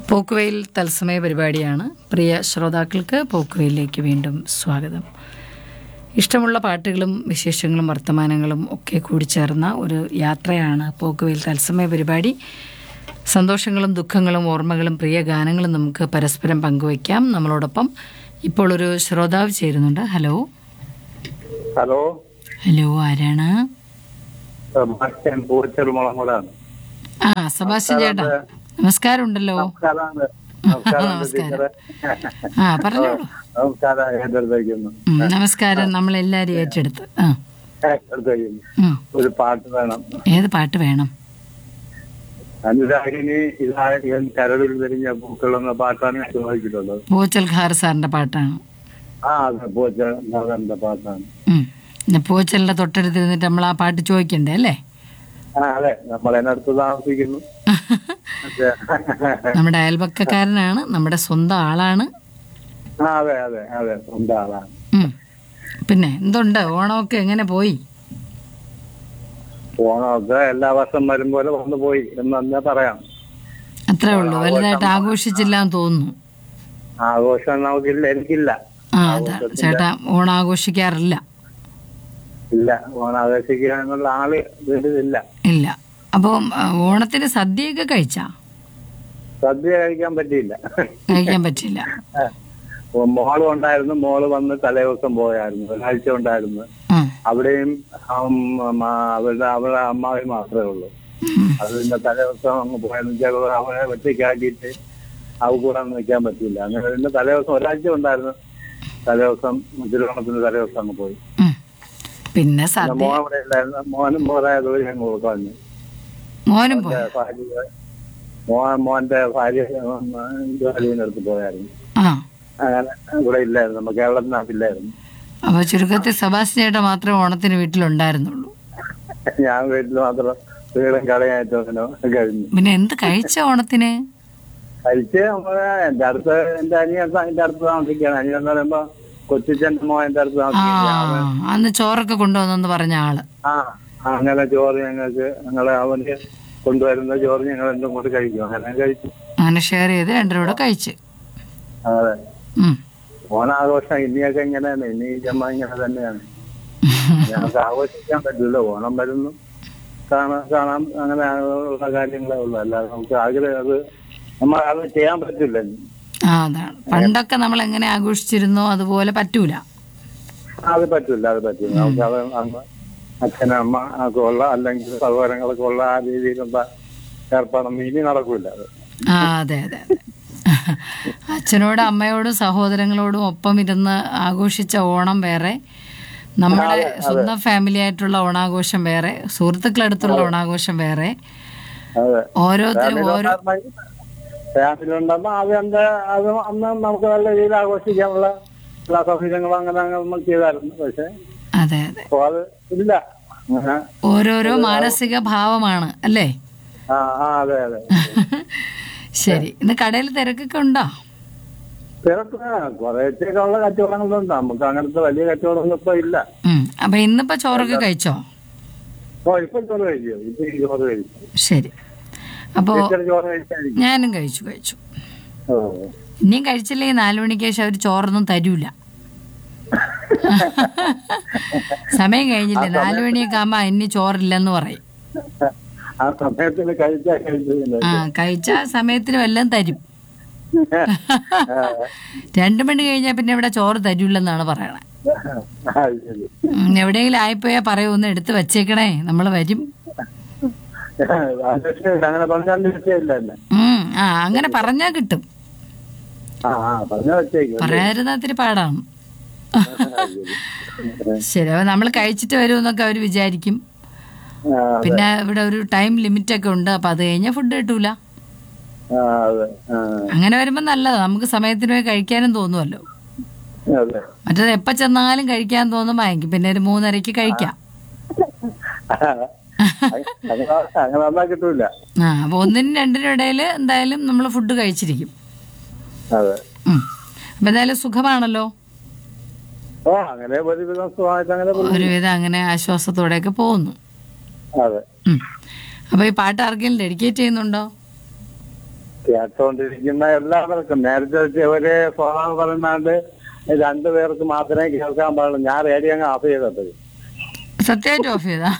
പോക്കുവെയിൽ തത്സമയ പരിപാടിയാണ് പ്രിയ ശ്രോതാക്കൾക്ക് പോക്കുവെയിലേക്ക് വീണ്ടും സ്വാഗതം ഇഷ്ടമുള്ള പാട്ടുകളും വിശേഷങ്ങളും വർത്തമാനങ്ങളും ഒക്കെ കൂടിച്ചേർന്ന ഒരു യാത്രയാണ് പോക്കുവെയിൽ തത്സമയ പരിപാടി സന്തോഷങ്ങളും ദുഃഖങ്ങളും ഓർമ്മകളും പ്രിയ ഗാനങ്ങളും നമുക്ക് പരസ്പരം പങ്കുവയ്ക്കാം നമ്മളോടൊപ്പം ഇപ്പോൾ ഒരു ശ്രോതാവ് ചേരുന്നുണ്ട് ഹലോ ഹലോ ഹലോ ആരാണ് സെബാസ്റ്റ്യൻ പൂച്ചെറുമുളങ്ങോടാണ് ആ സബാസ്റ്റ്യൻ ചേട്ടാ നമസ്കാരം ഉണ്ടല്ലോ നമസ്കാരമുണ്ട് നമസ്കാരം നമസ്കാരം. ആ പറഞ്ഞോളൂ നമസ്കാരം ഏറ്റെടുത്തേക്കുന്നു ഉം, നമസ്കാരം നമ്മളെല്ലാവരും ഏറ്റെടുത്ത് ആ ഏറ്റെടുത്തേക്കുന്നു ഉം. ഒരു പാട്ട് വേണം ഏത് പാട്ട് വേണം അനുരാഗിനി ഇതായ കരടിൽ തിരിഞ്ഞ പൂക്കളെന്ന പാട്ടാണ് ഞാൻ ചോദിച്ചിട്ടുള്ളത് പൂച്ചൽ ഖാർ സാറിന്റെ പാട്ടാണ് ആ അതെ പൂച്ച നാഥന്റെ പാട്ടാണ് ഉം. പിന്നെ പൂച്ചലിന്റെ തൊട്ടടുത്തിരുന്നിട്ട് നമ്മൾ ആ പാട്ട് ചോദിക്കണ്ടേ അല്ലേ ആ അതെ നമ്മൾ അതിനടുത്ത് താമസിക്കുന്നു പക്ഷേ, നമ്മുടെ അയൽപക്കക്കാരനാണ് നമ്മുടെ സ്വന്തം ആളാണ് ആ അതെ അതെ അതെ സ്വന്തം ആളാണ് ഉം. പിന്നെ എന്തുണ്ട് ഓണമൊക്കെ എങ്ങനെ പോയി ഓണമൊക്കെ എല്ലാ വർഷം വരും പോലെ വന്നു പോയി എന്ന് തന്നെ പറയാം അത്രേ ഉള്ളൂ വലുതായിട്ട് ആഘോഷിച്ചില്ല എന്ന് തോന്നുന്നു ആഘോഷം നമുക്കില്ല എനിക്കില്ല ആ അതാ ചേട്ടാ ഓണം ആഘോഷിക്കാറില്ല ഇല്ല ഓണാഘോഷിക്കുക എന്നുള്ള ആള് വീട്ടിലില്ല ഇല്ല അപ്പം ആ, ഓണത്തിന് സദ്യയൊക്കെ കഴിച്ചാ സദ്യ കഴിക്കാൻ പറ്റിയില്ല കഴിക്കാൻ പറ്റില്ല ഓ, മോള് ഉണ്ടായിരുന്നു മോള് വന്ന് തലേദിവസം പോയായിരുന്നു ഒരാഴ്ച ഉണ്ടായിരുന്നു ഉം. അവിടെയും ഉം, ഉം, ആ, അവരുടെ അവരുടെ അമ്മാവി മാത്രമേ ഉള്ളൂ ഉം. അത് പിന്നെ തലേദിവസം അങ്ങ് പോയായിരുന്നു ചിലപ്പോൾ അവളെ ഒറ്റയ്ക്കാക്കിയിട്ട് അവ കൂടെ ഒന്നും നിൽക്കാൻ പറ്റില്ല അങ്ങനെ പിന്നെ തലേദിവസം ഒരാഴ്ച ഉണ്ടായിരുന്നു തലേദിവസം തിരുവോണത്തിന് തലേദിവസം അങ്ങ് പോയി ഉം. പിന്നെ സദ്യ മോൻ അവിടെ ഇല്ലായിരുന്നു മോനും മോനായത് വഴി അങ്ങ് കളഞ്ഞു മോനും പോയി ഭാര്യ മോൻ മോന്റെ ഭാര്യ ജോലിനടുത്ത് പോയായിരുന്നു ആ അങ്ങനെ ഇവിടെ ഇല്ലായിരുന്നു നമുക്ക് കേരളത്തിനകത്തില്ലായിരുന്നു അപ്പൊ ചുരുക്കത്തിൽ സബാസ്റ്റ്യൻ ചേട്ടാ മാത്രമേ ഓണത്തിന് വീട്ടിലുണ്ടായിരുന്നുള്ളൂ ഞാൻ വീട്ടിൽ മാത്രം വീടും കടയായിട്ടും അങ്ങനെ കഴിഞ്ഞു പിന്നെ എന്ത് കഴിച്ച ഓണത്തിന് കഴിച്ച് നമ്മള് എന്റെ അടുത്ത് എന്റെ അനിയൻ എന്റെ അടുത്ത് താമസിക്കുകയാണ് അനിയൻ എന്ന് പറയുമ്പോ കൊച്ചിച്ചന്റെ മോൻ എന്റെ അടുത്ത് ആ താമസിക്കുകയാണ് അന്ന് ചോറൊക്കെ കൊണ്ടുവന്നെന്ന് പറഞ്ഞ ആള് ആ അങ്ങനെ ചോറ് ഞങ്ങൾക്ക് ഞങ്ങള് അവന് കൊണ്ടുവരുന്ന ചോറ് ഞങ്ങൾ രണ്ടും കൂടി കഴിക്കും അങ്ങനെ കഴിച്ചു അങ്ങനെ ഷെയർ ചെയ്ത് രണ്ടുപേരും കൂടെ കഴിച്ച് അതെ ഉം. ഓണാഘോഷം ഇനിയൊക്കെ ഇങ്ങനെയാണ് ഇനി ഈ ജമ്മ ഇങ്ങനെ തന്നെയാണ് ഞങ്ങൾക്ക് ആഘോഷിക്കാൻ പറ്റില്ല ഓണം വരുന്നു കാണാൻ കാണാൻ അങ്ങനെ ഉള്ള കാര്യങ്ങളേ ഉള്ളൂ അല്ലാതെ നമുക്ക് ആഗ്രഹം അത് നമ്മൾ അത് ചെയ്യാൻ പറ്റില്ല ഇനി. ആ അതാണ് പണ്ടൊക്കെ നമ്മൾ എങ്ങനെ ആഘോഷിച്ചിരുന്നോ അതുപോലെ പറ്റൂല അത് പറ്റില്ല അത് പറ്റില്ല നമുക്ക് അത് അന്ന് അച്ഛനും അമ്മ ഒക്കെ ഉള്ള അല്ലെങ്കിൽ സഹോദരങ്ങളൊക്കെ ഉള്ള ആ രീതിയിലുള്ള ഏർപ്പാടൊന്നും ഇനി നടക്കൂല അത് ആ അതെ അതെ അതെ അച്ഛനോടും അമ്മയോടും സഹോദരങ്ങളോടും ഒപ്പം ഇരുന്ന് ആഘോഷിച്ച ഓണം വേറെ നമ്മുടെ സ്വന്തം ഫാമിലി ആയിട്ടുള്ള ഓണാഘോഷം വേറെ സുഹൃത്തുക്കളടുത്തുള്ള ഓണാഘോഷം വേറെ അതെ ഓരോരുത്തരും ഓരോ ഫാമിലി ഉണ്ടാകുമ്പോ അത് എന്താ അത് അന്ന് നമുക്ക് നല്ല രീതിയിൽ ആഘോഷിക്കാനുള്ള എല്ലാ സൗകര്യങ്ങളും അങ്ങനെ അങ്ങനെ നമ്മൾ ചെയ്തായിരുന്നു പക്ഷെ അതെ അതെ അപ്പൊ അത് ഇല്ല അങ്ങനെ ഓരോരോ മാനസിക ഭാവമാണ് അല്ലേ ആ ആ അതെ അതെ ശരി ഇന്ന് കടയിൽ തിരക്കൊക്കെ ഉണ്ടോ തിരക്ക് കുറേശ്ശൊക്കെ ഉള്ള കച്ചവടങ്ങളുണ്ട് നമുക്ക് അങ്ങനത്തെ വലിയ കച്ചവടമൊന്നും ഇപ്പൊ ഇല്ല ഉം. അപ്പൊ ഇന്നിപ്പോ ചോറൊക്കെ കഴിച്ചോ ഓ ഇപ്പൊ ചോറ് കഴിച്ചു ഇപ്പൊ ഈ ചോറ് കഴിച്ചു ശരി അപ്പോ ടീച്ചർ ചോറ് കഴിച്ചായിരിക്കും ഞാനും കഴിച്ചു കഴിച്ചു ഓ ഇനിയും കഴിച്ചില്ലെങ്കിൽ നാലു മണിക്ക് ശേഷം അവർ ചോറൊന്നും തരൂല സമയം കഴിഞ്ഞില്ലേ നാലു മണിയൊക്കെ ആകുമ്പോ ഇനി ചോറില്ലെന്ന് പറയും ആ സമയത്തിന് കഴിച്ചാ കഴിച്ചു ആ കഴിച്ച സമയത്തിന് വല്ലതും തരും രണ്ടു മണി കഴിഞ്ഞാൽ പിന്നെ ഇവിടെ ചോറ് തരൂല്ലെന്നാണ് പറയണേ ശരി ഉം, എവിടെയെങ്കിലും ആയിപ്പോയാ പറയൂ ഒന്ന് എടുത്ത് വെച്ചേക്കണേ നമ്മൾ വരും അത് അങ്ങനെ പറഞ്ഞാൽ വിഷയമില്ല എന്നെ ഉം, ആ അങ്ങനെ പറഞ്ഞാ കിട്ടും ആ ആ പറഞ്ഞ വെച്ചേക്കും പറയാതിരുന്ന ഇത്തിരി പാടാണ് ശരി അപ്പൊ നമ്മൾ കഴിച്ചിട്ട് വരുമെന്നൊക്കെ അവർ വിചാരിക്കും ആ, പിന്നെ ഇവിടെ ഒരു ടൈം ലിമിറ്റ് ഒക്കെ ഉണ്ട് അപ്പൊ അത് കഴിഞ്ഞാൽ ഫുഡ് കിട്ടൂല ആ, അതെ ആ, അങ്ങനെ വരുമ്പോ നല്ലതാ നമുക്ക് സമയത്തിന് പോയി കഴിക്കാനും തോന്നുമല്ലോ അതെ മറ്റേത് എപ്പോ ചെന്നാലും കഴിക്കാൻ തോന്നുമ്പോ എനിക്ക് പിന്നെ ഒരു മൂന്നരയ്ക്ക് കഴിക്കാം അങ്ങനെ അങ്ങനെ വന്നാൽ കിട്ടൂല ആ അപ്പൊ ഒന്നിനും രണ്ടിനും ഇടയിൽ എന്തായാലും നമ്മൾ ഫുഡ് കഴിച്ചിരിക്കും അതെ ഉം. അപ്പൊ എന്തായാലും സുഖമാണല്ലോ ഓ അങ്ങനെ ഒരുവിധം സുഖമായിട്ട് അങ്ങനെ പോകുന്നു. ഒരുവിധം അങ്ങനെ ആശ്വാസത്തോടെയൊക്കെ പോകുന്നു അതെ ഉം. അപ്പൊ ഈ പാട്ട് ആർക്കെങ്കിലും ഡെഡിക്കേറ്റ് ചെയ്യുന്നുണ്ടോ കേട്ടോണ്ടിരിക്കുന്ന എല്ലാവർക്കും നേരത്തെ ഒരേ സ്വഭാവം പറഞ്ഞാണ്ട് രണ്ടുപേർക്ക് മാത്രമേ കേൾക്കാൻ പാടുള്ളൂ ഞാൻ റേഡിയോ അങ്ങ് ഓഫ് ചെയ്തത് സത്യമായിട്ട് ഓഫ് ചെയ്താ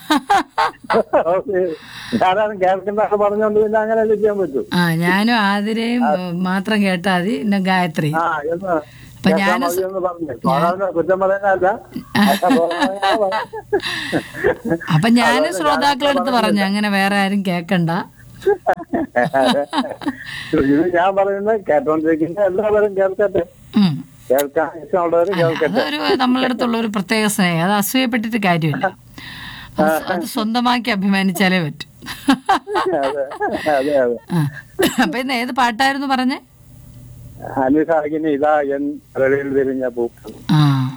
ഞാനാണ് കേൾക്കുന്ന പറഞ്ഞോണ്ട് പിന്നെ അങ്ങനെ ചെയ്യാൻ പറ്റൂ ആ ഞാനും ആതിരയും ഏ, മാത്രം കേട്ടാ മതി പിന്നെ ഗായത്രി ആ എന്ന് അപ്പൊ കേൾക്കാൻ ഞാന് മതി എന്ന് പറഞ്ഞു സ്വഭാവം കുറ്റം പറയാനല്ല അപ്പൊ ഞാനും ശ്രോതാക്കളെടുത്ത് പറഞ്ഞു അങ്ങനെ വേറെ ആരും കേക്കണ്ട ഇത് ഞാൻ പറയുന്നത് കേട്ടോണ്ടിരിക്കുന്ന എല്ലാവരും കേൾക്കട്ടെ ഉം. കേൾക്കാൻ ഇഷ്ടമുള്ളവർ കേൾക്കട്ടെ അതൊരു നമ്മളടുത്തുള്ള ഒരു പ്രത്യേക സ്നേഹം അത് അസൂയപ്പെട്ടിട്ട് കാര്യമില്ല അത് സ്വ- അത് സ്വന്തമാക്കി അഭിമാനിച്ചാലേ പറ്റൂ അതെ അതെ അതെ ആ. അപ്പൊ ഇന്ന് ഏത് പാട്ടായിരുന്നു പറഞ്ഞേ അനുസാഗിന് ഇതാ എൻ കരളിൽ വിരിഞ്ഞ പൂക്കൾ ആ